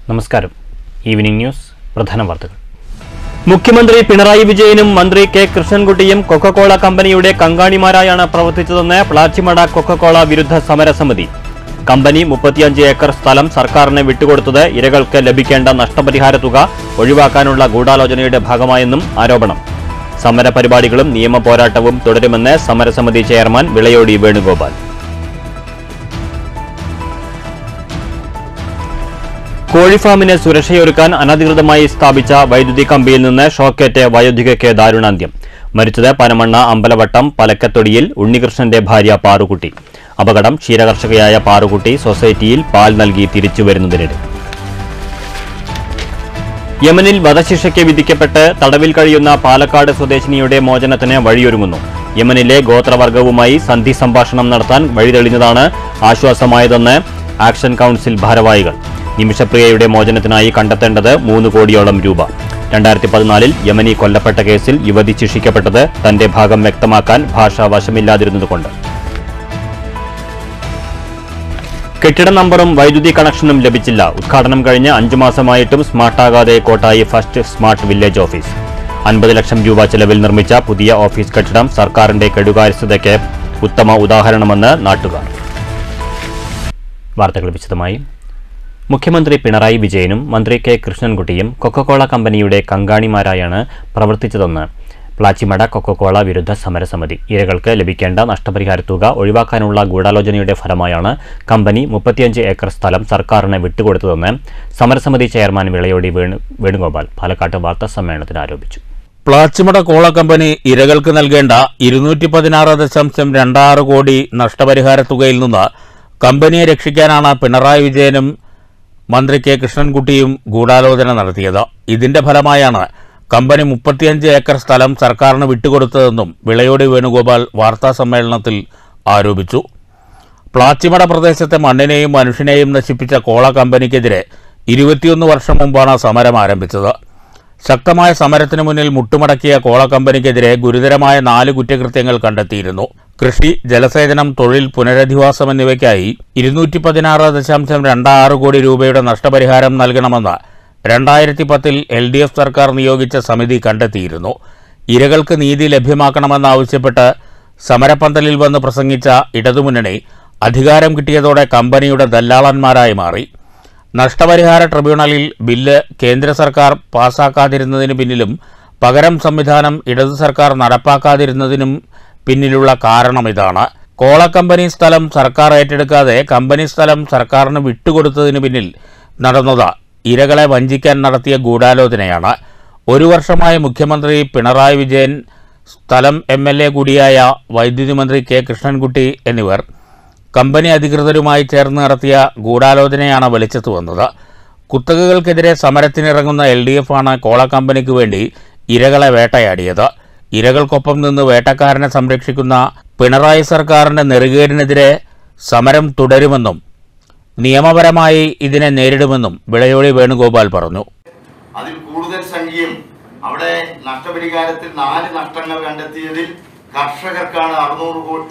നമസ്കാരം evening news പ്രധാന വാർത്തകൾ മുഖ്യമന്ത്രി പിണറായി വിജയനും മന്ത്രി കെ കൃഷ്ണൻകുട്ടിയും കൊക്കക്കോള കമ്പനിയുടെ കങ്കാണിമാരായാണ് പ്രവർത്തിച്ചതെന്ന് പ്ലാച്ചിമട കൊക്കക്കോള വിരുദ്ധ സമരസമിതി കമ്പനി മുപ്പത്തിയഞ്ച് ഏക്കർ സ്ഥലം സർക്കാരിന് വിട്ടുകൊടുത്തത് ഇരകൾക്ക് ലഭിക്കേണ്ട നഷ്ടപരിഹാര തുക ഒഴിവാക്കാനുള്ള ഗൂഢാലോചനയുടെ ഭാഗമായെന്നും ആരോപണം സമര പരിപാടികളും നിയമ പോരാട്ടവും തുടരുമെന്ന് സമരസമിതി ചെയർമാൻ വിളയോടി വേണുഗോപാൽ കോഴിഫാമിന് സുരക്ഷയൊരുക്കാൻ അനധികൃതമായി സ്ഥാപിച്ച വൈദ്യുതി കമ്പിയിൽ നിന്ന് ഷോക്കേറ്റ് വയോധികയ്ക്ക് ദാരുണാന്ത്യം മരിച്ചത് പനമണ്ണ അമ്പലവട്ടം പലക്കത്തൊടിയിൽ ഉണ്ണികൃഷ്ണന്റെ ഭാര്യ പാറുകുട്ടി അപകടം ക്ഷീരകർഷകയായ പാറുകുട്ടി സൊസൈറ്റിയിൽ പാൽ നൽകി തിരിച്ചു വരുന്നതിനിടെ യമനിൽ വധശിക്ഷയ്ക്ക് വിധിക്കപ്പെട്ട് തടവിൽ കഴിയുന്ന പാലക്കാട് സ്വദേശിനിയുടെ മോചനത്തിന് വഴിയൊരുങ്ങുന്നു യമനിലെ ഗോത്രവർഗവുമായി സന്ധി സംഭാഷണം നടത്താൻ വഴിതെളിഞ്ഞതാണ് ആശ്വാസമായതെന്ന് ആക്ഷൻ കൗൺസിൽ ഭാരവാഹികൾ നിമിഷപ്രിയയുടെ മോചനത്തിനായി കണ്ടെത്തേണ്ടത് മൂന്ന് കോടിയോളം രൂപ രണ്ടായിരത്തി പതിനാലിൽ യമനി കൊല്ലപ്പെട്ട കേസിൽ യുവതി ശിക്ഷിക്കപ്പെട്ടത് തന്റെ ഭാഗം വ്യക്തമാക്കാൻ ഭാഷ വശമില്ലാതിരുന്നതുകൊണ്ട് കെട്ടിട നമ്പറും വൈദ്യുതി കണക്ഷനും ലഭിച്ചില്ല ഉദ്ഘാടനം കഴിഞ്ഞ് അഞ്ചു മാസമായിട്ടും സ്മാർട്ടാകാതെ Kottayi first smart village office അൻപത് ലക്ഷം രൂപ ചെലവിൽ നിർമ്മിച്ച പുതിയ ഓഫീസ് കെട്ടിടം സർക്കാരിന്റെ കെടുകാര്യസ്ഥതയ്ക്ക് ഉത്തമ ഉദാഹരണമെന്ന് നാട്ടുകാർ വാർത്തകൾ വിശദമായി മുഖ്യമന്ത്രി പിണറായി വിജയനും മന്ത്രി കെ കൃഷ്ണൻകുട്ടിയും കൊക്കക്കോള കമ്പനിയുടെ കങ്കാണിമാരായാണ് പ്രവർത്തിച്ചതെന്ന് പ്ലാച്ചിമട കൊക്കക്കോള വിരുദ്ധ സമരസമിതി ഇരകൾക്ക് ലഭിക്കേണ്ട നഷ്ടപരിഹാര തുക ഒഴിവാക്കാനുള്ള ഗൂഢാലോചനയുടെ ഫലമായാണ് കമ്പനി മുപ്പത്തിയഞ്ച് ഏക്കർ സ്ഥലം സർക്കാരിന് വിട്ടുകൊടുത്തതെന്ന് സമരസമിതി ചെയർമാൻ വിളയോടി വേണു വേണുഗോപാൽ പാലക്കാട്ട് വാർത്താ സമ്മേളനത്തിൽ ആരോപിച്ചു പ്ലാച്ചിമട കോള കമ്പനി ഇരകൾക്ക് നൽകേണ്ട ഇരുന്നൂറ്റി പതിനാറ് ദശാംശം രണ്ടാറ് കോടി നഷ്ടപരിഹാര തുകയിൽ നിന്ന് കമ്പനിയെ രക്ഷിക്കാനാണ് പിണറായി വിജയനും മന്ത്രി കെ കൃഷ്ണൻകുട്ടിയും ഗൂഢാലോചന നടത്തിയത് ഇതിന്റെ ഫലമായാണ് കമ്പനി മുപ്പത്തിയഞ്ച് ഏക്കർ സ്ഥലം സർക്കാരിന് വിട്ടുകൊടുത്തതെന്നും വിളയോടി വേണുഗോപാൽ വാർത്താ സമ്മേളനത്തിൽ ആരോപിച്ചു പ്ലാച്ചിമട പ്രദേശത്തെ മണ്ണിനെയും മനുഷ്യനെയും നശിപ്പിച്ച കോള കമ്പനിക്കെതിരെ ഇരുപത്തിയൊന്ന് വർഷം മുമ്പാണ് സമരം ആരംഭിച്ചത് ശക്തമായ സമരത്തിന് മുന്നിൽ മുട്ടുമടക്കിയ കോള കമ്പനിക്കെതിരെ ഗുരുതരമായ നാല് കുറ്റകൃത്യങ്ങൾ കണ്ടെത്തിയിരുന്നു കൃഷി ജലസേചനം തൊഴിൽ പുനരധിവാസം എന്നിവയ്ക്കായി ഇരുന്നൂറ്റി പതിനാറ് ദശാംശം രണ്ടാറ് കോടി രൂപയുടെ നഷ്ടപരിഹാരം നൽകണമെന്ന് രണ്ടായിരത്തി പത്തിൽ എൽ ഡി എഫ് സർക്കാർ നിയോഗിച്ച സമിതി കണ്ടെത്തിയിരുന്നു ഇരകൾക്ക് നീതി ലഭ്യമാക്കണമെന്നാവശ്യപ്പെട്ട് സമരപ്പന്തലിൽ വന്ന് പ്രസംഗിച്ച ഇടതുമുന്നണി അധികാരം കിട്ടിയതോടെ കമ്പനിയുടെ ദല്ലാളന്മാരായി മാറി നഷ്ടപരിഹാര ട്രിബ്യൂണലിൽ ബില്ല് കേന്ദ്ര സർക്കാർ പാസാക്കാതിരുന്നതിന് പിന്നിലും പകരം സംവിധാനം ഇടതു സർക്കാർ നടപ്പാക്കാതിരുന്നതിനും പിന്നിലുള്ള കാരണം ഇതാണ് കോള കമ്പനി സ്ഥലം സർക്കാർ ഏറ്റെടുക്കാതെ കമ്പനി സ്ഥലം സർക്കാരിന് വിട്ടുകൊടുത്തതിന് പിന്നിൽ നടന്നത് ഇരകളെ വഞ്ചിക്കാൻ നടത്തിയ ഗൂഢാലോചനയാണ് ഒരു വർഷമായി മുഖ്യമന്ത്രി പിണറായി വിജയൻ സ്ഥലം എം എൽ എ കൂടിയായ വൈദ്യുതി മന്ത്രി കെ കൃഷ്ണൻകുട്ടി എന്നിവർ കമ്പനി അധികൃതരുമായി ചേർന്ന് നടത്തിയ ഗൂഢാലോചനയാണ് വെളിച്ചത്ത് വന്നത് കുത്തകകൾക്കെതിരെ സമരത്തിനിറങ്ങുന്ന എൽ ഡി എഫ് ആണ് കോള കമ്പനിക്ക് വേണ്ടി ഇരകളെ വേട്ടയാടിയത് ഇരകൾക്കൊപ്പം നിന്ന് വേട്ടക്കാരനെ സംരക്ഷിക്കുന്ന പിണറായി സർക്കാരിന്റെ നെറുകേടിനെതിരെ സമരം തുടരുമെന്നും നിയമപരമായി ഇതിനെ നേരിടുമെന്നും വിളയോടി വേണുഗോപാൽ പറഞ്ഞു അതിൽ കൂടുതൽ സംഖ്യയും അവിടെ നഷ്ടപരിഹാരത്തിൽ നാല് നഷ്ടങ്ങൾ കണ്ടെത്തിയതിൽ കർഷകർക്കാണ് അറുന്നൂറ് കോടി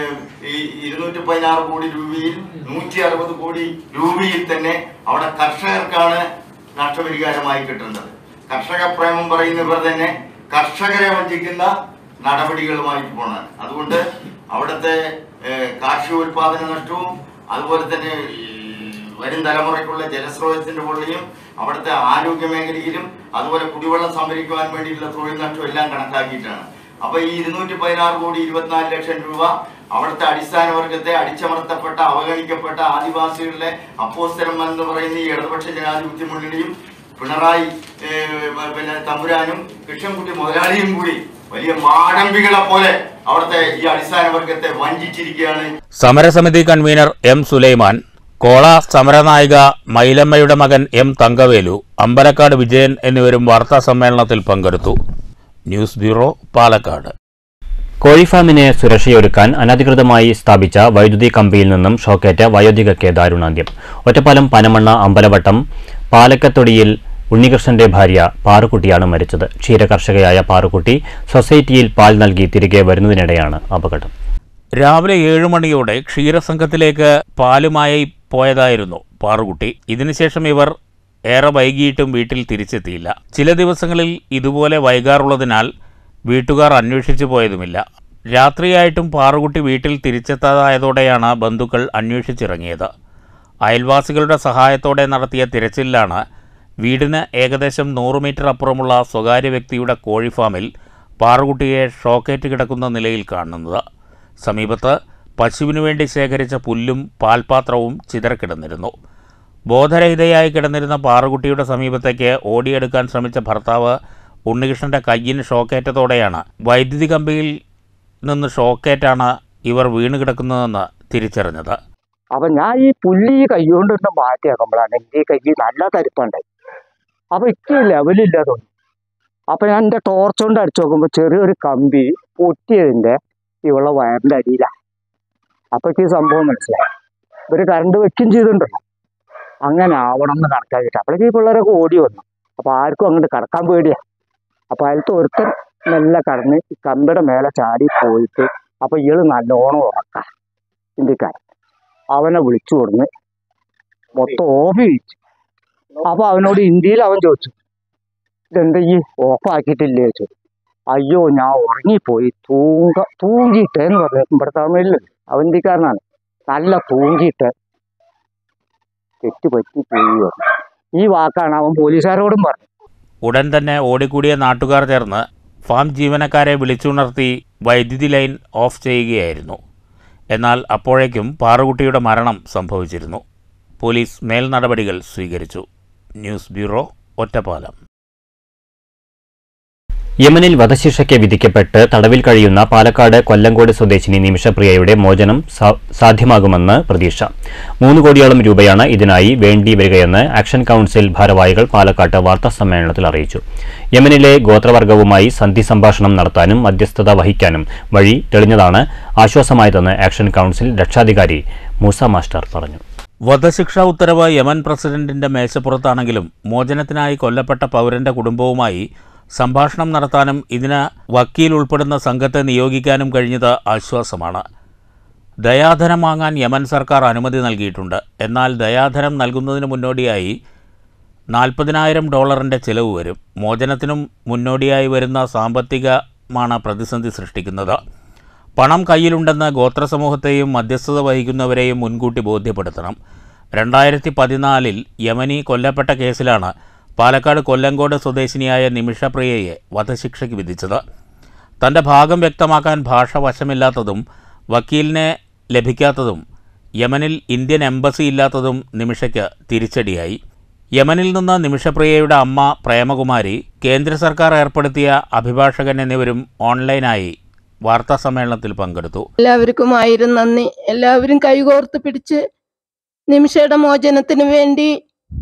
ഈ ഇരുന്നൂറ്റി പതിനാറ് കോടി രൂപയിൽ നൂറ്റി അറുപത് കോടി രൂപയിൽ തന്നെ അവിടെ കർഷകർക്കാണ് നഷ്ടപരിഹാരമായി കിട്ടേണ്ടത് കർഷക പ്രേമം പറയുന്നവർ തന്നെ കർഷകരെ വഞ്ചിക്കുന്ന നടപടികളുമായിട്ട് പോണാണ് അതുകൊണ്ട് അവിടുത്തെ ഏഹ്, കാർഷികോൽപാദന നഷ്ടവും അതുപോലെ തന്നെ ഈ വരും തലമുറയ്ക്കുള്ള ജലസ്രോതസ്സിന്റെ പൊള്ളിയും അവിടുത്തെ ആരോഗ്യ മേഖലയിലും അതുപോലെ കുടിവെള്ളം സംഭരിക്കുവാൻ വേണ്ടിയിട്ടുള്ള തൊഴിൽ നഷ്ടം എല്ലാം കണക്കാക്കിയിട്ടാണ് അപ്പൊ ഈ ഇരുന്നൂറ്റി പതിനാറ് കോടി ഇരുപത്തിനാല് ലക്ഷം രൂപ അവിടുത്തെ അടിസ്ഥാന വർഗത്തെ അടിച്ചമർത്തപ്പെട്ട അവഗണിക്കപ്പെട്ട ആദിവാസികളുടെ അപ്പോസ്തരം എന്ന് പറയുന്ന ഈ ഇടതുപക്ഷ ജനാധിപത്യ മുന്നണിയും പിണറായി ഏഹ്, പിന്നെ തമ്പുരാനും കൃഷ്ണൻകുട്ടി മുതലാളിയും കൂടി വലിയ മാടമ്പികളെ പോലെ അവിടുത്തെ ഈ അടിസ്ഥാന വർഗത്തെ വഞ്ചിച്ചിരിക്കുകയാണ് സമരസമിതി കൺവീനർ എം സുലൈമാൻ കോള സമരനായിക മൈലമ്മയുടെ മകൻ എം തങ്കവേലു അമ്പലക്കാട് വിജയൻ എന്നിവരും വാർത്താ സമ്മേളനത്തിൽ പങ്കെടുത്തു ന്യൂസ് ബ്യൂറോ പാലക്കാട് കോഴിഫാമിന് സുരക്ഷയൊരുക്കാൻ അനധികൃതമായി സ്ഥാപിച്ച വൈദ്യുതി കമ്പിയിൽ നിന്നും ഷോക്കേറ്റ വയോധികയ്ക്ക് ദാരുണാന്ത്യം ഒറ്റപ്പാലം പനമണ്ണ അമ്പലവട്ടം പാലക്കത്തൊടിയിൽ ഉണ്ണികൃഷ്ണന്റെ ഭാര്യ പാറുക്കുട്ടിയാണ് മരിച്ചത് ക്ഷീരകർഷകയായ പാറുക്കുട്ടി സൊസൈറ്റിയിൽ പാൽ നൽകി തിരികെ വരുന്നതിനിടെയാണ് അപകടം രാവിലെ ഏഴ് മണിയോടെ ക്ഷീരസംഘത്തിലേക്ക് പാലുമായി പോയതായിരുന്നു പാറുകുട്ടി ഇതിനുശേഷം ഇവർ ഏറെ വൈകിയിട്ടും വീട്ടിൽ തിരിച്ചെത്തിയില്ല ചില ദിവസങ്ങളിൽ ഇതുപോലെ വൈകാറുള്ളതിനാൽ വീട്ടുകാർ അന്വേഷിച്ചു പോയതുമില്ല രാത്രിയായിട്ടും പാറുകുട്ടി വീട്ടിൽ തിരിച്ചെത്താതായതോടെയാണ് ബന്ധുക്കൾ അന്വേഷിച്ചിറങ്ങിയത് അയൽവാസികളുടെ സഹായത്തോടെ നടത്തിയ തിരച്ചിലിലാണ് വീടിന് ഏകദേശം നൂറ് മീറ്റർ അപ്പുറമുള്ള സ്വകാര്യ വ്യക്തിയുടെ കോഴിഫാമിൽ പാറുകുട്ടിയെ ഷോക്കേറ്റ് കിടക്കുന്ന നിലയിൽ കാണുന്നത് സമീപത്ത് പശുവിനു വേണ്ടി ശേഖരിച്ച പുല്ലും പാൽപാത്രവും ചിതറക്കിടന്നിരുന്നു ബോധരഹിതയായി കിടന്നിരുന്ന പാറുകുട്ടിയുടെ സമീപത്തേക്ക് ഓടിയെടുക്കാൻ ശ്രമിച്ച ഭർത്താവ് ഉണ്ണികൃഷ്ണന്റെ കയ്യിന് ഷോക്കേറ്റതോടെയാണ് വൈദ്യുതി കമ്പിയിൽ നിന്ന് ഷോക്കേറ്റാണ് ഇവർ വീണ് കിടക്കുന്നതെന്ന് തിരിച്ചറിഞ്ഞത് അപ്പൊ ഞാൻ ഈ പുല്ല് ഈ കൈ കൊണ്ട് ഇട്ട് മാറ്റിയാക്കുമ്പോഴാണ് എൻ്റെ ഈ കൈ നല്ല തരിപ്പുണ്ടായി അപ്പൊ ഇക്ക് ലെവലില്ല തോന്നി അപ്പൊ ഞാൻ എൻ്റെ ടോർച്ച് കൊണ്ട് അടിച്ചു നോക്കുമ്പോൾ ചെറിയൊരു കമ്പി പൊട്ടിയതിൻ്റെ ഇവളെ വയറിൻ്റെ അടിയിലാണ് അപ്പൊ എനിക്ക് ഈ സംഭവം മനസ്സിലായി ഇവര് കറണ്ട് വെക്കുകയും ചെയ്തിട്ടുണ്ടല്ലോ അങ്ങനെ ആവണം എന്ന് കണക്കാക്കിയിട്ട് അപ്പോഴേക്ക് ഈ പിള്ളേരൊക്കെ ഓടി വന്നു അപ്പൊ ആർക്കും അങ്ങോട്ട് കടക്കാൻ പേടിയാ അപ്പൊ അതിലത്തെ ഒരുത്തൻ മെല്ലെ കടന്ന് ഈ കമ്പിയുടെ മേലെ ചാടി പോയിട്ട് അപ്പൊ ഇയാള് നല്ലോണം ഉറക്കാം ഇന്ത്യക്കാരൻ അവനെ വിളിച്ചു കൊടുന്ന് മൊത്തം ഓഫ് ചെയ്യിച്ചു അപ്പൊ അവനോട് ഇന്ത്യയിൽ അവൻ ചോദിച്ചു ഇതെന്താ ഈ ഓഫ് ആക്കിയിട്ടില്ലേ ചോദിച്ചു അയ്യോ ഞാൻ ഉറങ്ങിപ്പോയി തൂങ്ക തൂങ്ങിയിട്ട് എന്ന് പറഞ്ഞു ഇവിടെ തമിഴില് അവൻ ഇന്ത്യക്കാരനാണ് നല്ല തൂങ്ങിയിട്ട് തെറ്റ് പറ്റി പോയി ഈ വാക്കാണ് അവൻ പോലീസുകാരോടും പറഞ്ഞത് ഉടൻ തന്നെ ഓടിക്കൂടിയ നാട്ടുകാർ ചേർന്ന് ഫാം ജീവനക്കാരെ വിളിച്ചുണർത്തി വൈദ്യുതി ലൈൻ ഓഫ് ചെയ്യുകയായിരുന്നു എന്നാൽ അപ്പോഴേക്കും പാറുകുട്ടിയുടെ മരണം സംഭവിച്ചിരുന്നു പോലീസ് മേൽ നടപടികൾ സ്വീകരിച്ചു ന്യൂസ് ബ്യൂറോ ഒറ്റപ്പാലം യമനിൽ വധശിക്ഷയ്ക്ക് വിധിക്കപ്പെട്ട് തടവിൽ കഴിയുന്ന പാലക്കാട് കൊല്ലങ്കോട് സ്വദേശിനി നിമിഷപ്രിയയുടെ മോചനം സാ- സാധ്യമാകുമെന്ന് പ്രതീക്ഷ മൂന്ന് കോടിയോളം രൂപയാണ് ഇതിനായി വേണ്ടി വരികയെന്ന് ആക്ഷൻ കൌൺസിൽ ഭാരവാഹികൾ പാലക്കാട്ട് വാർത്താസമ്മേളനത്തിൽ അറിയിച്ചു യമനിലെ ഗോത്രവർഗവുമായി സന്ധി സംഭാഷണം നടത്താനും മധ്യസ്ഥത വഹിക്കാനും വഴി തെളിഞ്ഞതാണ് ആശ്വാസമായതെന്ന് ആക്ഷൻ കൌൺസിൽ രക്ഷാധികാരി മൂസ മാസ്റ്റർ പറഞ്ഞു വധശിക്ഷാ ഉത്തരവ് യമൻ പ്രസിഡന്റിന്റെ മേശപ്പുറത്താണെങ്കിലും മോചനത്തിനായി കൊല്ലപ്പെട്ട പൗരന്റെ കുടുംബവുമായി സംഭാഷണം നടത്താനും ഇതിന് വക്കീൽ ഉൾപ്പെടുന്ന സംഘത്തെ നിയോഗിക്കാനും കഴിഞ്ഞത് ആശ്വാസമാണ് ദയാധനം വാങ്ങാൻ യമൻ സർക്കാർ അനുമതി നൽകിയിട്ടുണ്ട് എന്നാൽ ദയാധനം നൽകുന്നതിന് മുന്നോടിയായി നാൽപ്പതിനായിരം ഡോളറിൻ്റെ ചിലവ് വരും മോചനത്തിനും മുന്നോടിയായി വരുന്ന സാമ്പത്തികമാണ് പ്രതിസന്ധി സൃഷ്ടിക്കുന്നത് പണം കയ്യിലുണ്ടെന്ന് ഗോത്രസമൂഹത്തെയും മധ്യസ്ഥത വഹിക്കുന്നവരെയും മുൻകൂട്ടി ബോധ്യപ്പെടുത്തണം രണ്ടായിരത്തി പതിനാലിൽ യമനി കൊല്ലപ്പെട്ട കേസിലാണ് പാലക്കാട് കൊല്ലങ്കോട് സ്വദേശിനിയായ നിമിഷപ്രിയയെ വധശിക്ഷയ്ക്ക് വിധിച്ചത് തൻ്റെ ഭാഗം വ്യക്തമാക്കാൻ ഭാഷ വശമില്ലാത്തതും വക്കീലിനെ ലഭിക്കാത്തതും യമനിൽ ഇന്ത്യൻ എംബസി ഇല്ലാത്തതും നിമിഷയ്ക്ക് തിരിച്ചടിയായി യമനിൽ നിന്ന് നിമിഷപ്രിയയുടെ അമ്മ പ്രേമകുമാരി കേന്ദ്ര സർക്കാർ ഏർപ്പെടുത്തിയ അഭിഭാഷകൻ എന്നിവരും ഓൺലൈനായി വാർത്താ സമ്മേളനത്തിൽ പങ്കെടുത്തു എല്ലാവർക്കും ആയിരം നന്ദി എല്ലാവരും കൈകോർത്ത് പിടിച്ച് നിമിഷയുടെ മോചനത്തിന് വേണ്ടി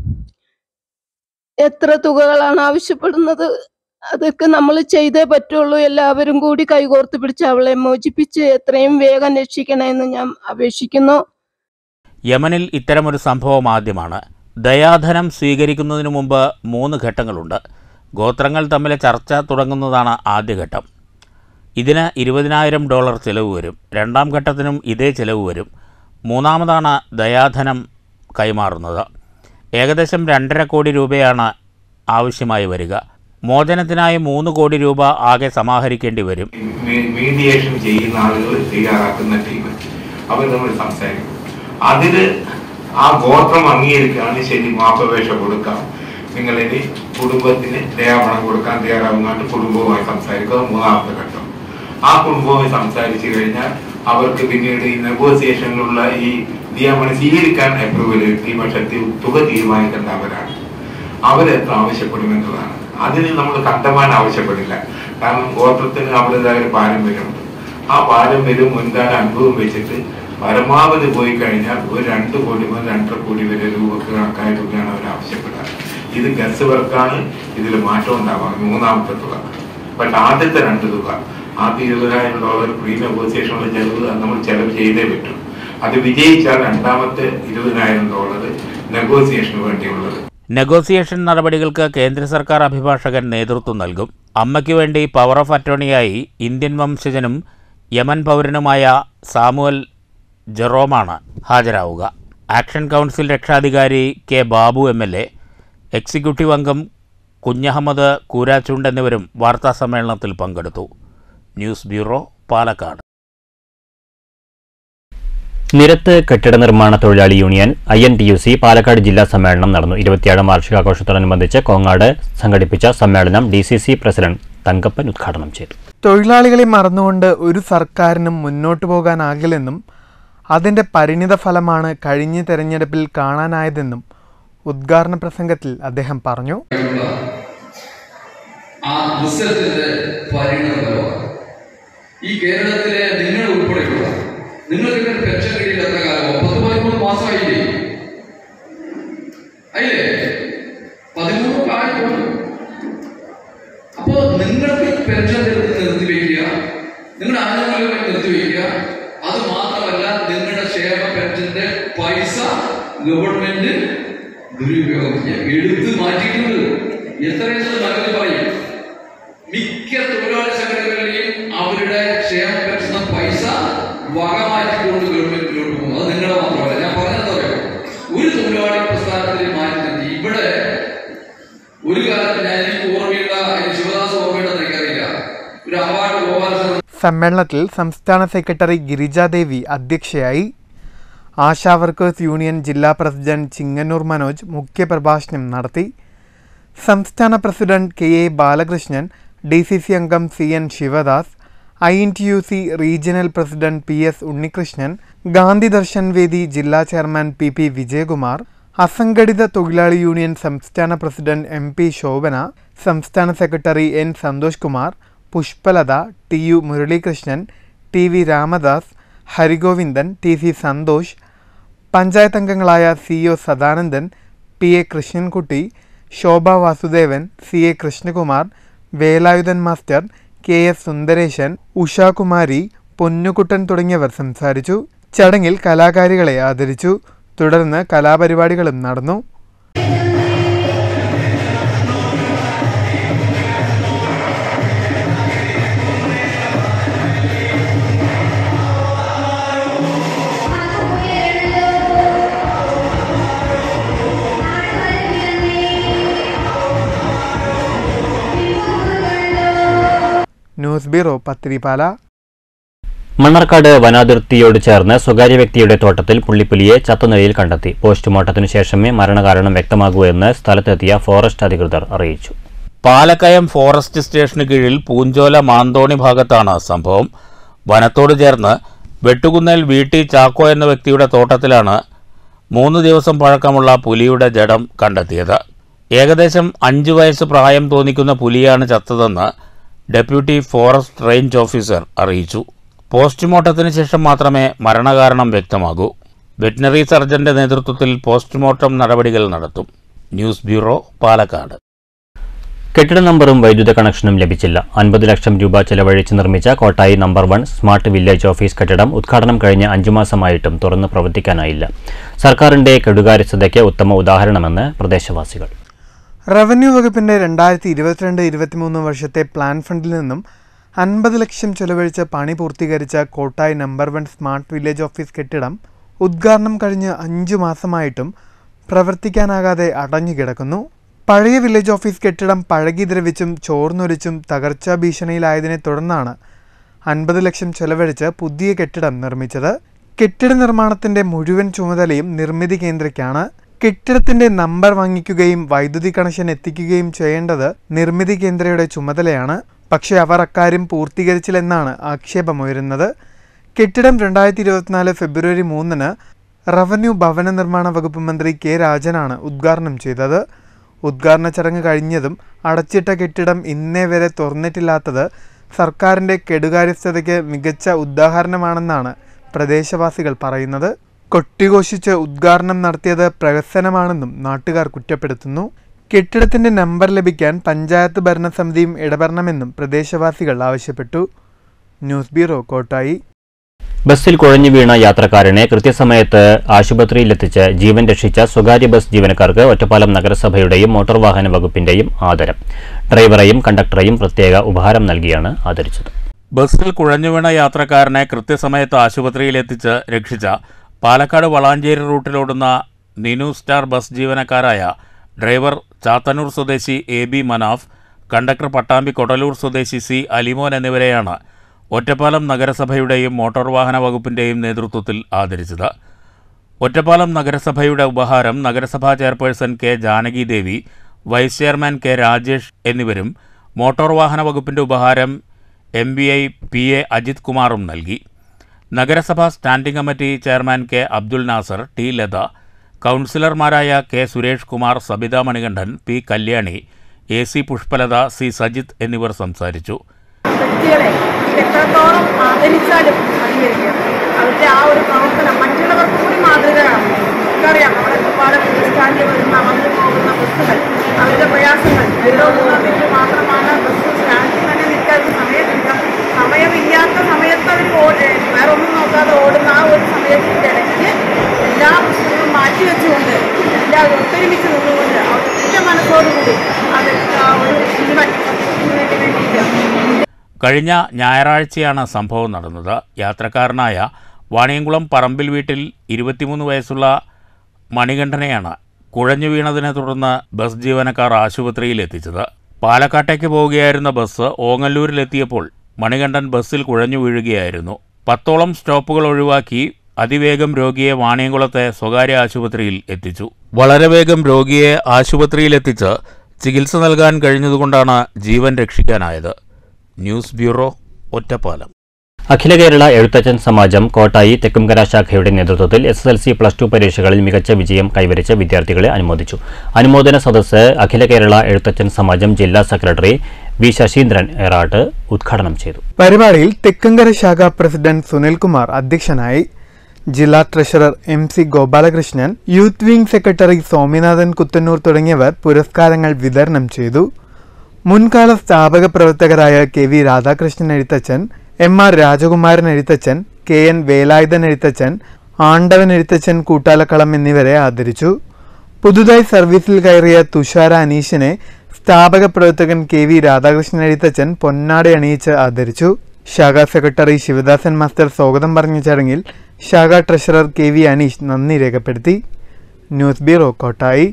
എത്ര തുകകളാണ് ആവശ്യപ്പെടുന്നത് അതൊക്കെ നമ്മൾ ചെയ്തേ പറ്റുള്ളൂ എല്ലാവരും കൂടി കൈകോർത്ത് പിടിച്ച് അവളെ മോചിപ്പിച്ച് എത്രയും വേഗം രക്ഷിക്കണമെന്ന് ഞാൻ അപേക്ഷിക്കുന്നു യമനിൽ ഇത്തരമൊരു സംഭവം ആദ്യമാണ് ദയാധനം സ്വീകരിക്കുന്നതിനു മുമ്പ് മൂന്ന് ഘട്ടങ്ങളുണ്ട് ഗോത്രങ്ങൾ തമ്മിലെ ചർച്ച തുടങ്ങുന്നതാണ് ആദ്യഘട്ടം ഇതിന് ഇരുപതിനായിരം ഡോളർ ചിലവ് വരും രണ്ടാം ഘട്ടത്തിനും ഇതേ ചിലവ് വരും മൂന്നാമതാണ് ദയാധനം കൈമാറുന്നത് ഏകദേശം രണ്ടര കോടി രൂപയാണ് ആവശ്യമായി വരിക മോചനത്തിനായി മൂന്ന് കോടി രൂപ ആകെ സമാഹരിക്കേണ്ടി വരും മീ- മീഡിയേഷൻ ചെയ്യുന്ന ആളുകൾ തയ്യാറാക്കുന്ന ടീം അവർ നമ്മൾ സംസാരിക്കും അതില് ആ ഗോത്രം അംഗീകരിക്കുകയാണ് ശരി മാപ്പപേക്ഷ കൊടുക്കാം നിങ്ങൾ ഇനി കുടുംബത്തിന് ദയാപണം കൊടുക്കാൻ തയ്യാറാവുന്നതായിട്ട് കുടുംബവുമായി സംസാരിക്കുക മൂന്നാമത്തെ ഘട്ടം ആ കുടുംബവുമായി സംസാരിച്ചു കഴിഞ്ഞാൽ അവർക്ക് പിന്നീട് ഈ നെഗോസിയേഷനിലുള്ള ഈ ദിയാമണി സ്വീകരിക്കാൻ അപ്രൂവൽ കിട്ടി പക്ഷെ തി- തുക തീരുമാനിക്കേണ്ട അവരാണ് അവരെത്ര ആവശ്യപ്പെടുമെന്നുള്ളതാണ് അതിന് നമ്മൾ കണ്ടമാൻ ആവശ്യപ്പെടില്ല കാരണം ഗോത്രത്തിന് അവരുടേതായ ഒരു പാരമ്പര്യമുണ്ട് ആ പാരമ്പര്യവും മുൻകാല അനുഭവം വെച്ചിട്ട് പരമാവധി പോയി കഴിഞ്ഞാൽ ഒരു രണ്ട് കോടി മുതൽ രണ്ടര കോടി വരെ രൂപക്ക് കണക്കായ തുകയാണ് അവർ ആവശ്യപ്പെടുക ഇത് ഗസ് വർക്കാണ് ഇതിൽ മാറ്റം ഉണ്ടാവാം മൂന്നാമത്തെ തുക പക്ഷെ ആദ്യത്തെ രണ്ട് തുക ആദ്യം ഇരുപതിനായിരം ഡോളർ പ്രീ നെഗോസിയേഷനുള്ള ചെലവ് അത് നമ്മൾ ചെലവ് ചെയ്തേ പറ്റും അത് വിജയിച്ചാൽ രണ്ടാമത്തെ ഇരുപതിനായിരം ഡോളർ നെഗോസിയേഷന് വേണ്ടിയുള്ളത് നെഗോസിയേഷൻ നടപടികൾക്ക് കേന്ദ്ര സർക്കാർ അഭിഭാഷകൻ നേതൃത്വം നൽകും അമ്മയ്ക്ക് വേണ്ടി പവർ ഓഫ് അറ്റോർണിയായി ഇന്ത്യൻ വംശജനും യമൻ പൗരനുമായ സാമുവൽ ജെറോമാണ് ഹാജരാവുക ആക്ഷൻ കൗൺസിൽ രക്ഷാധികാരി K Babu M L A executive അംഗം കുഞ്ഞഹമ്മദ് കൂരാച്ചുണ്ട് എന്നിവരും വാർത്താ സമ്മേളനത്തിൽ പങ്കെടുത്തു ന്യൂസ് ബ്യൂറോ പാലക്കാട് നിരത്ത് കെട്ടിട നിർമ്മാണ തൊഴിലാളി union I N T U C Palakkad ജില്ലാ സമ്മേളനം നടന്നു ഇരുപത്തിയേഴാം വാർഷികാഘോഷത്തോടനുബന്ധിച്ച് കോങ്ങാട് സംഘടിപ്പിച്ച സമ്മേളനം D C C president Thankappan ഉദ്ഘാടനം ചെയ്തു തൊഴിലാളികളെ മറന്നുകൊണ്ട് ഒരു സർക്കാരിനും മുന്നോട്ടു പോകാനാകില്ലെന്നും അതിന്റെ പരിണിത ഫലമാണ് കഴിഞ്ഞ തെരഞ്ഞെടുപ്പിൽ കാണാനായതെന്നും ഉദ്ഘാടന പ്രസംഗത്തിൽ അദ്ദേഹം പറഞ്ഞു ആ റിസൾട്ടിന്റെ പരിണതഫലമാണ് ഈ കേരളത്തിലെ നിങ്ങൾ ഉൾപ്പെടെയുള്ള നിങ്ങൾക്ക് പെൻഷൻ കിട്ടിയിട്ട് എത്ര കാലമോ പത്ത് പതിമൂന്ന് മാസമായില്ലേ അയില്ലേ പതിമൂന്ന് ആയിട്ടുണ്ട് അപ്പോ നിങ്ങൾക്ക് പെൻഷൻ എടുത്ത് നിർത്തിവെക്കുക നിങ്ങളുടെ ആനുകൂല്യം നിർത്തിവെക്കുക അത് മാത്രമല്ല നിങ്ങളുടെ ക്ഷേമ പെൻഷന്റെ പൈസ ഗവൺമെന്റ് ദുരുപയോഗം ചെയ്യുക എടുത്ത് മാറ്റിയിട്ടുണ്ട് എത്രയെന്ന് നല്ലത് പറയും മിക്ക തൊഴിലാളി സംഘടനകളിലെയും അവരുടെ ക്ഷേമ പെൻഷൻ പൈസ വകമാറ്റിക്കൊണ്ട് ഗവൺമെന്റിലോട്ട് പോകും അത് നിങ്ങളുടെ മാത്രമല്ല ഞാൻ പറഞ്ഞത് പറയാം ഒരു തൊഴിലാളി പ്രസ്ഥാനത്തിന് മാറ്റി നിർത്തി ഇവിടെ ഒരു കാലത്ത് ഞാൻ എനിക്ക് ഓർമ്മയുള്ള എനിക്ക് ശിവദാസ് ഓർമ്മയുണ്ടെന്ന് എനിക്കറിയില്ല ഒരു അവാർഡ് ഗോപാലകൃഷ്ണൻ സമ്മേളനത്തിൽ സംസ്ഥാന സെക്രട്ടറി ഗിരിജാദേവി അധ്യക്ഷയായി ആശാ വർക്കേഴ്സ് യൂണിയൻ ജില്ലാ പ്രസിഡന്റ് ചിങ്ങന്നൂർ മനോജ് മുഖ്യപ്രഭാഷണം നടത്തി സംസ്ഥാന president K A Balakrishnan D C C അംഗം C N Sivadas I N T U C regional president P S Unnikrishnan Gandhi Darshan വേദി ജില്ലാ ചെയർമാൻ പി പി വിജയകുമാർ അസംഘടിത തൊഴിലാളി യൂണിയൻ സംസ്ഥാന പ്രസിഡന്റ് എം പി ശോഭന സംസ്ഥാന secretary N Santhosh Kumar Pushpalatha T U Muralikrishnan T V Ramadas Harigovindan T C Santhosh panchayat അംഗങ്ങളായ C O Sadanandan P A Krishnankutty Sobha Vasudevan C A Krishnakumar Velayudhan master K S Sundaresan Ushakumari Ponnukuttan തുടങ്ങിയവർ സംസാരിച്ചു ചടങ്ങിൽ കലാകാരികളെ ആദരിച്ചു തുടർന്ന് കലാപരിപാടികളും നടന്നു ന്യൂസ് ബ്യൂറോ പത്തിരിപ്പാല മണ്ണാർക്കാട് വനാതിർത്തിയോട് ചേർന്ന് സ്വകാര്യ വ്യക്തിയുടെ തോട്ടത്തിൽ പുള്ളിപ്പുലിയെ ചത്തനിലയിൽ കണ്ടെത്തി പോസ്റ്റ്മോർട്ടത്തിനു ശേഷമേ മരണകാരണം വ്യക്തമാകൂ എന്ന് സ്ഥലത്തെത്തിയ ഫോറസ്റ്റ് അധികൃതർ അറിയിച്ചു പാലക്കയം ഫോറസ്റ്റ് സ്റ്റേഷന് കീഴിൽ പൂഞ്ചോല മാന്തോണി ഭാഗത്താണ് സംഭവം വനത്തോട് ചേർന്ന് വെട്ടുകുന്നേൽ വീട്ടി ചാക്കോ എന്ന വ്യക്തിയുടെ തോട്ടത്തിലാണ് മൂന്ന് ദിവസം പഴക്കമുള്ള പുലിയുടെ ജഡം കണ്ടെത്തിയത് ഏകദേശം അഞ്ചു വയസ്സ് പ്രായം തോന്നിക്കുന്ന പുലിയാണ് ചത്തതെന്ന് ഡെപ്യൂട്ടി ഫോറസ്റ്റ് റേഞ്ച് ഓഫീസർ അറിയിച്ചു പോസ്റ്റ്മോർട്ടത്തിന് ശേഷം മാത്രമേ മരണകാരണം വ്യക്തമാകൂ വെറ്റിനറി സർജന്റെ നേതൃത്വത്തിൽ പോസ്റ്റ്മോർട്ടം നടപടികൾ നടത്തും ന്യൂസ് ബ്യൂറോ പാലക്കാട് കെട്ടിട നമ്പറും വൈദ്യുത കണക്ഷനും ലഭിച്ചില്ല അൻപത് ലക്ഷം രൂപ ചെലവഴിച്ച് നിർമ്മിച്ച Kottayi number one smart village office കെട്ടിടം ഉദ്ഘാടനം കഴിഞ്ഞ അഞ്ചു മാസമായിട്ടും തുറന്ന് പ്രവർത്തിക്കാനായില്ല സർക്കാരിന്റെ കെടുകാര്യസ്ഥതയ്ക്ക് ഉത്തമ ഉദാഹരണമെന്ന് പ്രദേശവാസികൾ റവന്യൂ വകുപ്പിന്റെ രണ്ടായിരത്തി ഇരുപത്തിരണ്ട് ഇരുപത്തിമൂന്ന് വർഷത്തെ പ്ലാൻ ഫണ്ടിൽ നിന്നും അൻപത് ലക്ഷം ചെലവഴിച്ച് പണി പൂർത്തീകരിച്ച Kottayi number one smart village office കെട്ടിടം ഉദ്ഘാടനം കഴിഞ്ഞ് അഞ്ചു മാസമായിട്ടും പ്രവർത്തിക്കാനാകാതെ അടഞ്ഞുകിടക്കുന്നു പഴയ വില്ലേജ് ഓഫീസ് കെട്ടിടം പഴകി ദ്രവിച്ചും ചോർന്നൊലിച്ചും തകർച്ചാ ഭീഷണിയിലായതിനെ തുടർന്നാണ് അൻപത് ലക്ഷം ചെലവഴിച്ച് പുതിയ കെട്ടിടം നിർമ്മിച്ചത് കെട്ടിട നിർമ്മാണത്തിന്റെ മുഴുവൻ ചുമതലയും നിർമ്മിതി കേന്ദ്രയ്ക്കാണ് കെട്ടിടത്തിന്റെ നമ്പർ വാങ്ങിക്കുകയും വൈദ്യുതി കണക്ഷൻ എത്തിക്കുകയും ചെയ്യേണ്ടത് നിർമ്മിതി കേന്ദ്രയുടെ ചുമതലയാണ് പക്ഷേ അവർ അക്കാര്യം പൂർത്തീകരിച്ചില്ലെന്നാണ് ആക്ഷേപമുയരുന്നത് കെട്ടിടം രണ്ടായിരത്തി ഇരുപത്തിനാല് ഫെബ്രുവരി മൂന്നിന് റവന്യൂ ഭവന നിർമ്മാണ വകുപ്പ് മന്ത്രി കെ രാജനാണ് ഉദ്ഘാടനം ചെയ്തത് ഉദ്ഘാടന ചടങ്ങ് കഴിഞ്ഞതും അടച്ചിട്ട കെട്ടിടം ഇന്നേ വരെ തുറന്നിട്ടില്ലാത്തത് സർക്കാരിന്റെ കെടുകാര്യസ്ഥതയ്ക്ക് മികച്ച ഉദാഹരണമാണെന്നാണ് പ്രദേശവാസികൾ പറയുന്നത് കൊട്ടിഘോഷിച്ച് ഉദ്ഘാടനം നടത്തിയത് പ്രഹസനമാണെന്നും നാട്ടുകാർ കുറ്റപ്പെടുത്തുന്നു കെട്ടിടത്തിന്റെ നമ്പർ ലഭിക്കാൻ പഞ്ചായത്ത് ഭരണസമിതിയും ഇടപെടണമെന്നും പ്രദേശവാസികൾ ആവശ്യപ്പെട്ടു ന്യൂസ് ബ്യൂറോ കോട്ടായി ബസ്സിൽ കുഴഞ്ഞു വീണ യാത്രക്കാരനെ കൃത്യസമയത്ത് ആശുപത്രിയിലെത്തിച്ച് ജീവൻ രക്ഷിച്ച സ്വകാര്യ ബസ് ജീവനക്കാർക്ക് ഒറ്റപ്പാലം നഗരസഭയുടെയും മോട്ടോർ വാഹന വകുപ്പിന്റെയും ആദരം ഡ്രൈവറെയും കണ്ടക്ടറെയും പ്രത്യേക ഉപഹാരം നൽകിയാണ് ആദരിച്ചത് ബസ്സിൽ കുഴഞ്ഞുവീണ യാത്രക്കാരനെ കൃത്യസമയത്ത് ആശുപത്രിയിലെത്തിച്ച് രക്ഷിച്ച പാലക്കാട് വളാഞ്ചേരി റൂട്ടിലോടുന്ന നിനു സ്റ്റാർ ബസ് ജീവനക്കാരായ ഡ്രൈവർ ചാത്തന്നൂർ സ്വദേശി A B Manaf conductor Pattambi Kodalur സ്വദേശി സി അലിമോൻ എന്നിവരെയാണ് ഒറ്റപ്പാലം നഗരസഭയുടെയും മോട്ടോർ വാഹന വകുപ്പിന്റെയും നേതൃത്വത്തിൽ ആദരിച്ചത് ഒറ്റപ്പാലം നഗരസഭയുടെ ഉപഹാരം നഗരസഭാ chairperson K Janaki Devi vice chairman K Rajesh എന്നിവരും മോട്ടോർ വാഹന വകുപ്പിന്റെ ഉപഹാരം M B I P A Ajith കുമാറും നൽകി നഗരസഭാ standing committee chairman K Abdul Nasar T Latha കൗൺസിലർമാരായ K Suresh Kumar Sabitha Manikandan P Kalyani A C Pushpalatha C Sajith എന്നിവർ സംസാരിച്ചു വ്യക്തികളെ എത്രത്തോളം ആദരിച്ചാലും അധികരിക്കും അവരുടെ ആ ഒരു പ്രവർത്തനം മറ്റുള്ളവർക്ക് കൂടി മാതൃകയാണ് നമുക്കറിയാം നമ്മുടെ ഒരുപാട് സ്റ്റാൻഡിൽ വരുന്ന വന്നു പോകുന്ന ബസ്സുകൾ അവരുടെ പ്രയാസങ്ങൾ രണ്ടോ മൂന്നോ മിനിറ്റ് മാത്രമാണ് ബസ് സ്റ്റാൻഡിൽ തന്നെ നിൽക്കാൻ സമയമില്ല സമയമില്ലാത്ത സമയത്ത് അവർ ഓടി വേറെ ഒന്നും നോക്കാതെ ഓടുന്ന ആ ഒരു സമയത്തിൻ്റെ ഇടയ്ക്ക് എല്ലാ പ്രശ്നങ്ങളും മാറ്റിവെച്ചുകൊണ്ട് എല്ലാവരും ഒത്തൊരുമിച്ച് നിന്നുകൊണ്ട് അവർ ഒറ്റ മനസ്സോടുകൂടി അവർ ആ ഒരു ജീവൻ ഇതിനു വേണ്ടിയിട്ട് കഴിഞ്ഞ ഞായറാഴ്ചയാണ് സംഭവം നടന്നത് യാത്രക്കാരനായ വാണിയംകുളം പറമ്പിൽ വീട്ടിൽ ഇരുപത്തിമൂന്ന് വയസ്സുള്ള മണികണ്ഠനെയാണ് കുഴഞ്ഞു വീണതിനെ തുടർന്ന് ബസ് ജീവനക്കാർ ആശുപത്രിയിൽ എത്തിച്ചത് പാലക്കാട്ടേക്ക് പോവുകയായിരുന്ന ബസ് ഓങ്ങല്ലൂരിലെത്തിയപ്പോൾ മണികണ്ഠൻ ബസ്സിൽ കുഴഞ്ഞു വീഴുകയായിരുന്നു പത്തോളം സ്റ്റോപ്പുകൾ ഒഴിവാക്കി അതിവേഗം രോഗിയെ വാണിയംകുളത്തെ സ്വകാര്യ ആശുപത്രിയിൽ എത്തിച്ചു വളരെ വേഗം രോഗിയെ ആശുപത്രിയിലെത്തിച്ച് ചികിത്സ നൽകാൻ കഴിഞ്ഞതുകൊണ്ടാണ് ജീവൻ രക്ഷിക്കാനായത് ന്യൂസ് ബ്യൂറോ ഒറ്റപ്പാലം അഖില കേരള എഴുത്തച്ഛൻ സമാജം കോട്ടായി തെക്കുംകര ശാഖയുടെ നേതൃത്വത്തിൽ S S L C plus two പരീക്ഷകളിൽ മികച്ച വിജയം കൈവരിച്ച വിദ്യാർത്ഥികളെ അനുമോദിച്ചു അനുമോദന സദസ്സ് അഖില കേരള എഴുത്തച്ഛൻ സമാജം ജില്ലാ സെക്രട്ടറി വി ശശീന്ദ്രൻ ഏറാട്ട് ഉദ്ഘാടനം ചെയ്തു പരിപാടിയിൽ തെക്കങ്കര ശാഖ പ്രസിഡന്റ് സുനിൽകുമാർ അധ്യക്ഷനായി ജില്ലാ treasurer M C Gopalakrishnan youth wing secretary Swaminathan Kuthannur തുടങ്ങിയവർ പുരസ്കാരങ്ങൾ വിതരണം ചെയ്തു മുൻകാല സ്ഥാപക പ്രവർത്തകരായ K V Radhakrishnan Ezhuthachan M R Rajakumaran Ezhuthachan K N Velayudhan Ezhuthachan Andavan Ezhuthachan Koottalakkalam എന്നിവരെ ആദരിച്ചു പുതുതായി സർവീസിൽ കയറിയ തുഷാര അനീഷിനെ സ്ഥാപക പ്രവർത്തകൻ കെ വി രാധാകൃഷ്ണൻ എഴുത്തച്ഛൻ പൊന്നാട അണിയിച്ച് ആദരിച്ചു ശാഖാ സെക്രട്ടറി ശിവദാസൻ മാസ്റ്റർ സ്വാഗതം പറഞ്ഞ ചടങ്ങിൽ ശാഖാ ട്രഷറർ കെ വി അനീഷ് നന്ദി രേഖപ്പെടുത്തി ന്യൂസ് ബ്യൂറോ കോട്ടായി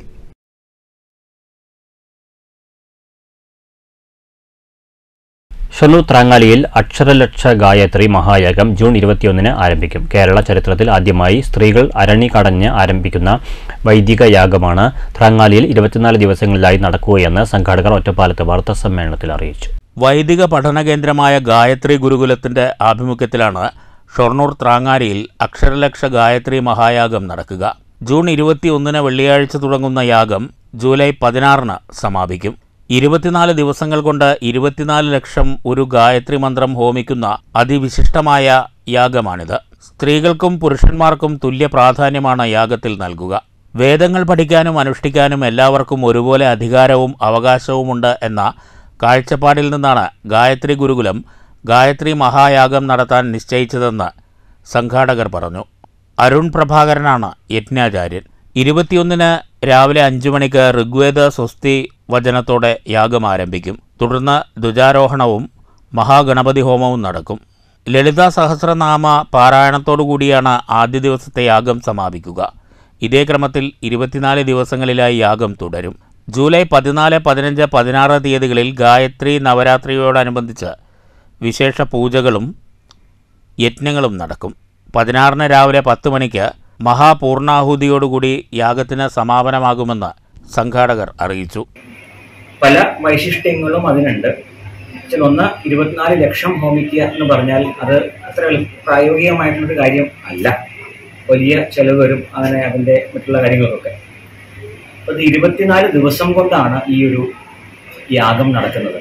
ഷൊർണൂർ ത്രാങ്ങാലിയിൽ അക്ഷരലക്ഷ ഗായത്രി മഹായാഗം ജൂൺ ഇരുപത്തിയൊന്നിന് ആരംഭിക്കും കേരള ചരിത്രത്തിൽ ആദ്യമായി സ്ത്രീകൾ അരണി കടഞ്ഞ് ആരംഭിക്കുന്ന വൈദിക യാഗമാണ് ത്രാങ്ങാലിയിൽ ഇരുപത്തിനാല് ദിവസങ്ങളിലായി നടക്കുകയെന്ന് സംഘാടകർ ഒറ്റപ്പാലത്ത് വാർത്താ സമ്മേളനത്തിൽ അറിയിച്ചു വൈദിക പഠന കേന്ദ്രമായ ഗായത്രി ഗുരുകുലത്തിന്റെ ആഭിമുഖ്യത്തിലാണ് ഷൊർണൂർ ത്രാങ്ങാരിയിൽ അക്ഷരലക്ഷ ഗായത്രി മഹായാഗം നടക്കുക ജൂൺ ഇരുപത്തിയൊന്നിന് വെള്ളിയാഴ്ച തുടങ്ങുന്ന യാഗം ജൂലൈ പതിനാറിന് സമാപിക്കും ഇരുപത്തിനാല് ദിവസങ്ങൾ കൊണ്ട് ഇരുപത്തിനാല് ലക്ഷം ഒരു ഗായത്രി മന്ത്രം ഹോമിക്കുന്ന അതിവിശിഷ്ടമായ യാഗമാണിത് സ്ത്രീകൾക്കും പുരുഷന്മാർക്കും തുല്യ പ്രാധാന്യമാണ് യാഗത്തിൽ നൽകുക വേദങ്ങൾ പഠിക്കാനും അനുഷ്ഠിക്കാനും എല്ലാവർക്കും ഒരുപോലെ അധികാരവും അവകാശവുമുണ്ട് എന്ന കാഴ്ചപ്പാടിൽ നിന്നാണ് ഗായത്രി ഗുരുകുലം ഗായത്രി മഹായാഗം നടത്താൻ നിശ്ചയിച്ചതെന്ന് സംഘാടകർ പറഞ്ഞു അരുൺ പ്രഭാകരനാണ് യജ്ഞാചാര്യൻ ഇരുപത്തിയൊന്നിന് രാവിലെ അഞ്ചു മണിക്ക് ഋഗ്വേദ സ്വസ്തി വചനത്തോടെ യാഗം ആരംഭിക്കും തുടർന്ന് ധ്വജാരോഹണവും മഹാഗണപതി ഹോമവും നടക്കും ലളിതാ സഹസ്രനാമ പാരായണത്തോടുകൂടിയാണ് ആദ്യ ദിവസത്തെ യാഗം സമാപിക്കുക ഇതേ ക്രമത്തിൽ ഇരുപത്തിനാല് ദിവസങ്ങളിലായി യാഗം തുടരും ജൂലൈ പതിനാല് പതിനഞ്ച് പതിനാറ് തീയതികളിൽ ഗായത്രി നവരാത്രിയോടനുബന്ധിച്ച് വിശേഷ പൂജകളും യജ്ഞങ്ങളും നടക്കും പതിനാറിന് രാവിലെ പത്ത് മണിക്ക് മഹാപൂർണാഹുതിയോടുകൂടി യാഗത്തിന് സമാപനമാകുമെന്ന് സംഘാടകർ അറിയിച്ചു പല വൈശിഷ്ട്യങ്ങളും അതിനുണ്ട് വെച്ചാൽ ഒന്ന് ഇരുപത്തിനാല് ലക്ഷം ഹോമിക്കുക എന്ന് പറഞ്ഞാൽ അത് അത്ര എളു- പ്രായോഗികമായിട്ടുള്ളൊരു കാര്യം അല്ല വലിയ ചെലവ് വരും അങ്ങനെ അതിൻ്റെ മറ്റുള്ള കാര്യങ്ങൾക്കൊക്കെ അപ്പോൾ ഇത് ഇരുപത്തിനാല് ദിവസം കൊണ്ടാണ് ഈ ഒരു യാഗം നടക്കുന്നത്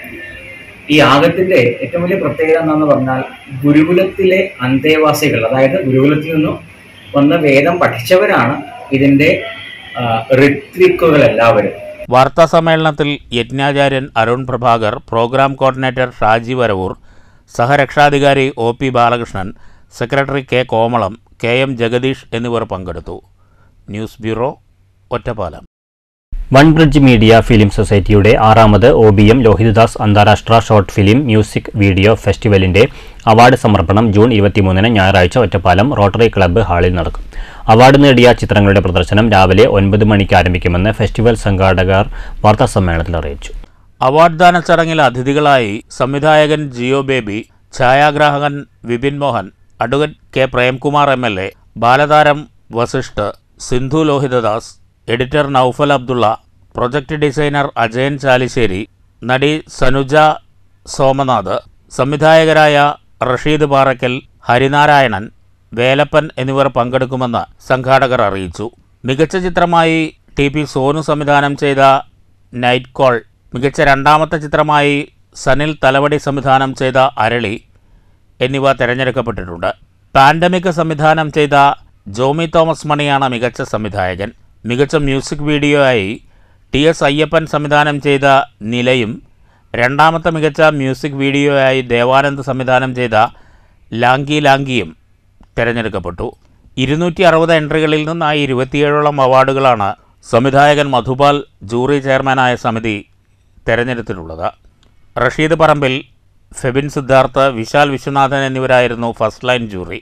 ഈ യാഗത്തിന്റെ ഏറ്റവും വലിയ പ്രത്യേകത എന്താണെന്ന് പറഞ്ഞാൽ ഗുരുകുലത്തിലെ അന്തേവാസികൾ അതായത് ഗുരുകുലത്തിൽ നിന്നും വന്ന വേദം പഠിച്ചവരാണ് ഇതിന്റെ ആ, ഋത്വിക്കുകൾ എല്ലാവരും വാർത്താ സമ്മേളനത്തിൽ യജ്ഞാചാര്യൻ അരുൺ പ്രഭാകർ പ്രോഗ്രാം കോർഡിനേറ്റർ ഷാജി വരവൂർ സഹരക്ഷാധികാരി O P Balakrishnan secretary K Komalam K M Jagadish എന്നിവർ പങ്കെടുത്തു news bureau Ottapalam one bridge media film സൊസൈറ്റിയുടെ ആറാമത് ഒ ബി എം ലോഹിതദാസ് അന്താരാഷ്ട്ര ഷോർട്ട് ഫിലിം മ്യൂസിക് വീഡിയോ ഫെസ്റ്റിവലിന്റെ അവാർഡ് സമർപ്പണം ജൂൺ ഇരുപത്തിമൂന്നിന് ഞായറാഴ്ച ഒറ്റപ്പാലം റോട്ടറി ക്ലബ്ബ് ഹാളിൽ നടക്കും അവാർഡ് നേടിയ ചിത്രങ്ങളുടെ പ്രദർശനം രാവിലെ ഒൻപത് മണിക്ക് ആരംഭിക്കുമെന്ന് ഫെസ്റ്റിവൽ സംഘാടകർ വാർത്താസമ്മേളനത്തിൽ അറിയിച്ചു അവാർഡ് ദാന ചടങ്ങിൽ അതിഥികളായി സംവിധായകൻ ജിയോ ബേബി ഛായാഗ്രാഹകൻ Vipin Mohan advocate K Premkumar M L A ബാലതാരം Vasishth Sindhu Lohithadas editor Noufal Abdullah project designer Ajayan Chalissery നടി സനുജ സോമനാഥ് സംവിധായകരായ റഷീദ് പാറയ്ക്കൽ ഹരിനാരായണൻ വേലപ്പൻ എന്നിവർ പങ്കെടുക്കുമെന്ന് സംഘാടകർ അറിയിച്ചു മികച്ച ചിത്രമായി ടി പി സോനു സംവിധാനം ചെയ്ത നൈറ്റ് കോൾ മികച്ച രണ്ടാമത്തെ ചിത്രമായി സനിൽ തലവടി സംവിധാനം ചെയ്ത അരളി എന്നിവ തിരഞ്ഞെടുക്കപ്പെട്ടിട്ടുണ്ട് പാൻഡമിക് സംവിധാനം ചെയ്ത ജോമി തോമസ് മണിയാണ് മികച്ച സംവിധായകൻ മികച്ച മ്യൂസിക് വീഡിയോയായി ടി എസ് അയ്യപ്പൻ സംവിധാനം ചെയ്ത നിലയും രണ്ടാമത്തെ മികച്ച മ്യൂസിക് വീഡിയോയായി ദേവാനന്ദ് സംവിധാനം ചെയ്ത ലാംഗി ലാംഗിയും തിരഞ്ഞെടുക്കപ്പെട്ടു ഇരുന്നൂറ്റി അറുപത് എൻട്രികളിൽ നിന്നായി ഇരുപത്തിയേഴോളം അവാർഡുകളാണ് സംവിധായകൻ മധുപാൽ ജൂറി ചെയർമാനായ സമിതി തിരഞ്ഞെടുത്തിട്ടുള്ളത് റഷീദ് പറമ്പിൽ ഫെബിൻ സിദ്ധാർത്ഥ് വിശാൽ വിശ്വനാഥൻ എന്നിവരായിരുന്നു ഫസ്റ്റ് ലൈൻ ജൂറി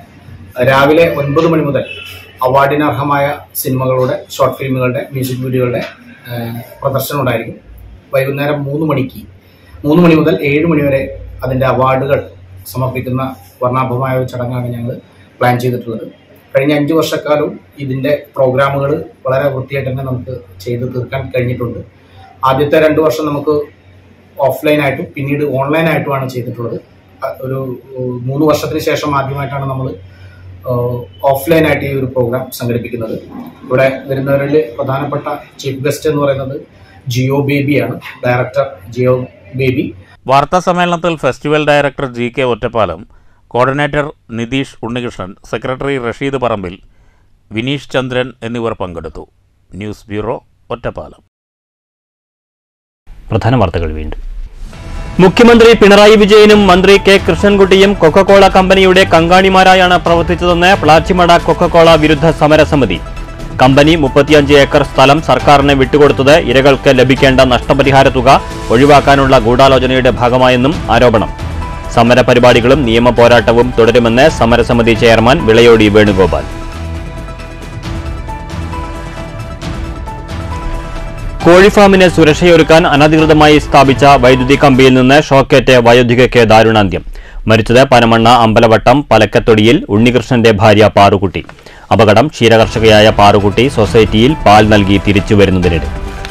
രാവിലെ ഒൻപത് മണി മുതൽ അവാർഡിന് അർഹമായ സിനിമകളുടെ ഷോർട്ട് ഫിലിമുകളുടെ മ്യൂസിക് വീഡിയോകളുടെ ആ, പ്രദർശനം ഉണ്ടായിരിക്കും വൈകുന്നേരം മൂന്ന് മണിക്ക് മൂന്ന് മണി മുതൽ ഏഴ് മണി വരെ അതിൻ്റെ അവാർഡുകൾ സമർപ്പിക്കുന്ന വർണ്ണാഭമായ ഒരു ചടങ്ങാണ് ഞങ്ങൾ പ്ലാൻ ചെയ്തിട്ടുള്ളത് കഴിഞ്ഞ അഞ്ച് വർഷക്കാലവും ഇതിൻ്റെ പ്രോഗ്രാമുകൾ വളരെ വൃത്തിയായിട്ട് തന്നെ നമുക്ക് ചെയ്ത് തീർക്കാൻ കഴിഞ്ഞിട്ടുണ്ട് ആദ്യത്തെ രണ്ട് വർഷം നമുക്ക് ഓഫ്ലൈനായിട്ടും പിന്നീട് ഓൺലൈനായിട്ടുമാണ് ചെയ്തിട്ടുള്ളത് അ- ഒരു ഉം, മൂന്ന് വർഷത്തിന് ശേഷം ആദ്യമായിട്ടാണ് നമ്മൾ ഓഫ്ലൈനായിട്ട് ഈ ഒരു പ്രോഗ്രാം സംഘടിപ്പിക്കുന്നത് ഇവിടെ വരുന്നവരിൽ പ്രധാനപ്പെട്ട ചീഫ് ഗസ്റ്റ് എന്ന് പറയുന്നത് ജിയോ ബേബിയാണ് ഡയറക്ടർ ജിയോ ബേബി വാർത്താ സമ്മേളനത്തിൽ festival director G K Ottapalam coordinator Nitheesh Unnikrishnan secretary Rasheed Parambil Vineesh Chandran എന്നിവർ പങ്കെടുത്തു ന്യൂസ് ബ്യൂറോ ഒറ്റപ്പാലം പ്രധാന വാർത്തകൾ വീണ്ടും മുഖ്യമന്ത്രി പിണറായി വിജയനും മന്ത്രി കെ കൃഷ്ണൻകുട്ടിയും കൊക്കക്കോള കമ്പനിയുടെ കങ്കാണിമാരായാണ് പ്രവർത്തിച്ചതെന്ന് പ്ലാച്ചിമട കൊക്കക്കോള വിരുദ്ധ സമരസമിതി കമ്പനി മുപ്പത്തിയഞ്ച് ഏക്കർ സ്ഥലം സർക്കാരിന് വിട്ടുകൊടുത്തത് ഇരകൾക്ക് ലഭിക്കേണ്ട നഷ്ടപരിഹാര തുക ഒഴിവാക്കാനുള്ള ഗൂഢാലോചനയുടെ ഭാഗമായെന്നും ആരോപണം സമരപരിപാടികളും നിയമ പോരാട്ടവും തുടരുമെന്ന് സമരസമിതി ചെയർമാൻ വിളയോടി വേണുഗോപാൽ കോഴിഫാമിന് സുരക്ഷയൊരുക്കാൻ അനധികൃതമായി സ്ഥാപിച്ച വൈദ്യുതി കമ്പിയിൽ നിന്ന് ഷോക്കേറ്റ് വയോധികയ്ക്ക് ദാരുണാന്ത്യം മരിച്ചത് പനമണ്ണ അമ്പലവട്ടം പലക്കത്തൊടിയിൽ ഉണ്ണികൃഷ്ണന്റെ ഭാര്യ പാറുകുട്ടി അപകടം ക്ഷീരകർഷകയായ പാറുകുട്ടി സൊസൈറ്റിയിൽ പാൽ നൽകി തിരിച്ചു വരുന്നതിനിടെ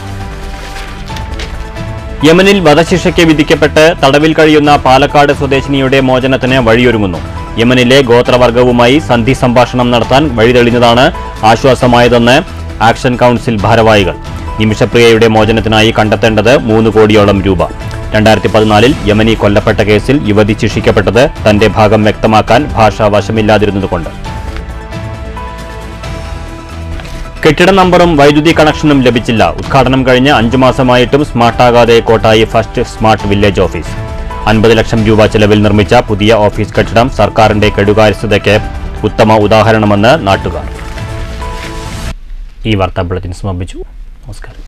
യമനിൽ വധശിക്ഷയ്ക്ക് വിധിക്കപ്പെട്ട് തടവിൽ കഴിയുന്ന പാലക്കാട് സ്വദേശിനിയുടെ മോചനത്തിന് വഴിയൊരുങ്ങുന്നു യമനിലെ ഗോത്രവർഗവുമായി സന്ധി സംഭാഷണം നടത്താൻ വഴിതെളിഞ്ഞതാണ് ആശ്വാസമായതെന്ന് ആക്ഷൻ കൗൺസിൽ ഭാരവാഹികൾ നിമിഷപ്രിയയുടെ മോചനത്തിനായി കണ്ടെത്തേണ്ടത് മൂന്ന് കോടിയോളം രൂപ രണ്ടായിരത്തി പതിനാലിൽ യമനി കൊല്ലപ്പെട്ട കേസിൽ യുവതി ശിക്ഷിക്കപ്പെട്ടത് തന്റെ ഭാഗം വ്യക്തമാക്കാൻ ഭാഷ വശമില്ലാതിരുന്നതുകൊണ്ട് കെട്ടിട നമ്പറും വൈദ്യുതി കണക്ഷനും ലഭിച്ചില്ല ഉദ്ഘാടനം കഴിഞ്ഞ് അഞ്ചു മാസമായിട്ടും സ്മാർട്ടാകാതെ Kottayi first smart village office അൻപത് ലക്ഷം രൂപ ചെലവിൽ നിർമ്മിച്ച പുതിയ ഓഫീസ് കെട്ടിടം സർക്കാരിന്റെ കെടുകാര്യസ്ഥതയ്ക്ക് ഉത്തമ ഉദാഹരണമെന്ന് നാട്ടുകാർ ഈ വാർത്താ ബുള്ളറ്റിൻ സമാപിച്ചു നമസ്കാരം